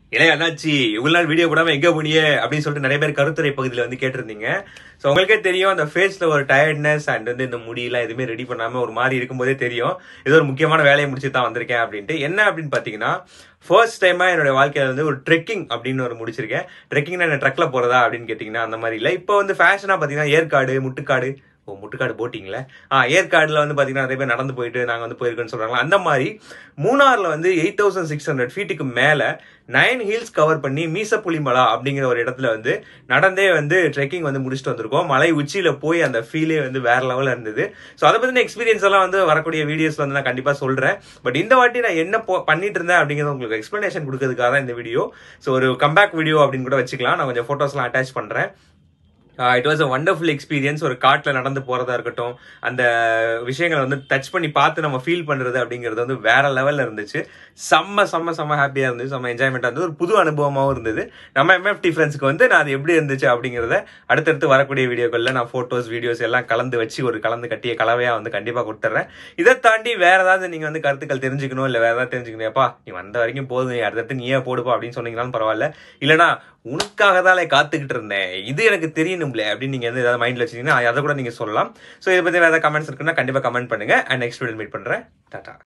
இளைய அண்ணாச்சி இவ்வளவு நாள் வீடியோ போடாம எங்க போனியே அப்படின்னு சொல்லிட்டு நிறைய பேர் கருத்துரை பகுதியில வந்து கேட்டிருந்தீங்க சோ உங்களுக்கே தெரியும் அந்த ஃபேஸ்ல ஒரு டயர்ட்னஸ் அண்ட் வந்து இந்த முடியெல்லாம் எதுவுமே ரெடி பண்ணாம ஒரு மாதிரி இருக்கும்போதே தெரியும் ஏதோ ஒரு முக்கியமான வேலையை முடிச்சு தான் வந்திருக்கேன் அப்படின்ட்டு என்ன அப்படின்னு பாத்தீங்கன்னா ஃபர்ஸ்ட் டைமா என்னோட வாழ்க்கையில வந்து ஒரு ட்ரெக்கிங் அப்படின்னு ஒரு முடிச்சிருக்கேன் ட்ரெக்கிங்னா என்ன ட்ரக்ல போறதா அப்படின்னு கேட்டீங்கன்னா அந்த மாதிரி இல்ல இப்போ வந்து ஃபேஷனா பாத்தீங்கன்னா ஏற்காடு முட்டுக்காடு ஓ முட்டுக்காடு போட்டிங்களே ஆ ஏற்காடுல வந்து பாத்தீங்கன்னா நிறைய பேர் நடந்து போயிட்டு நாங்க வந்து போயிருக்கோம்னு சொல்றாங்களா அந்த மாதிரி மூணார்ல வந்து எயிட் தௌசண்ட் சிக்ஸ் ஹண்ட்ரட் ஃபீட்டுக்கு மேல நைன் ஹில்ஸ் கவர் பண்ணி மீசப்புலிமலா அப்படிங்கிற ஒரு இடத்துல வந்து நடந்தே வந்து ட்ரெக்கிங் வந்து முடிச்சுட்டு வந்திருக்கோம் மலை உச்சியில போய் அந்த ஃபீலே வந்து வேற லெவல்ல இருந்தது ஸோ அதை பத்தின எக்ஸ்பீரியன்ஸ் எல்லாம் வந்து வரக்கூடிய வீடியோஸ் வந்து நான் கண்டிப்பா சொல்றேன் பட் இந்த வாட்டி நான் என்ன போ- பண்ணிட்டு இருந்தேன் அப்படிங்கிறது உங்களுக்கு எக்ஸ்பிளனேஷன் கொடுக்கறதுக்காக தான் இந்த வீடியோ ஸோ ஒரு கம்பேக் வீடியோ அப்படின்னு கூட வச்சுக்கலாம் நான் கொஞ்சம் ஃபோட்டோஸ்லாம் அட்டாச் பண்றேன் it was a wonderful experience ஒரு காட்டில் நடந்து போறதா இருக்கட்டும் அந்த விஷயங்களை வந்து டச் பண்ணி பார்த்து நம்ம ஃபீல் பண்றது அப்படிங்கிறது வந்து வேற லெவல்ல இருந்துச்சு செம்ம செம்ம செம்ம ஹாப்பியா இருந்துச்சு செம்ம என்ஜாய்மெண்டா இருந்தது ஒரு புது அனுபவமாகவும் இருந்தது நம்ம எம்எஃப்டி ஃப்ரெண்ட்ஸ்க்கு வந்து நான் அது எப்படி இருந்துச்சு அப்படிங்கிறத அடுத்தடுத்து வரக்கூடிய வீடியோக்கள்ல நான் போட்டோஸ் வீடியோஸ் எல்லாம் கலந்து வச்சு ஒரு கலந்து கட்டிய கலவையா வந்து கண்டிப்பா கொடுத்துட்றேன் இதை தாண்டி வேற ஏதாவது நீங்க வந்து கருத்துக்கள் தெரிஞ்சுக்கணும் இல்ல வேற ஏதாவது தெரிஞ்சுக்கணும்ப்பா நீ வந்த வரைக்கும் போதும் நீ அடுத்தடுத்து நீயே போடுப்பா அப்படின்னு சொன்னீங்கனாலும் பரவாயில்ல இல்லனா உனக்காக தான் காத்துக்கிட்டு இருந்தேன் இது எனக்கு தெரியணும்ல அப்படின்னு நீங்க வந்து ஏதாவது மைண்ட்ல வச்சீங்கன்னா அதை கூட நீங்க சொல்லலாம் ஸோ இதை பத்தி வேற ஏதாவது கமெண்ட்ஸ் இருக்குன்னா கண்டிப்பா கமெண்ட் பண்ணுங்க அண்ட் நெக்ஸ்ட் வீடியோ மீட் பண்றேன் டாடா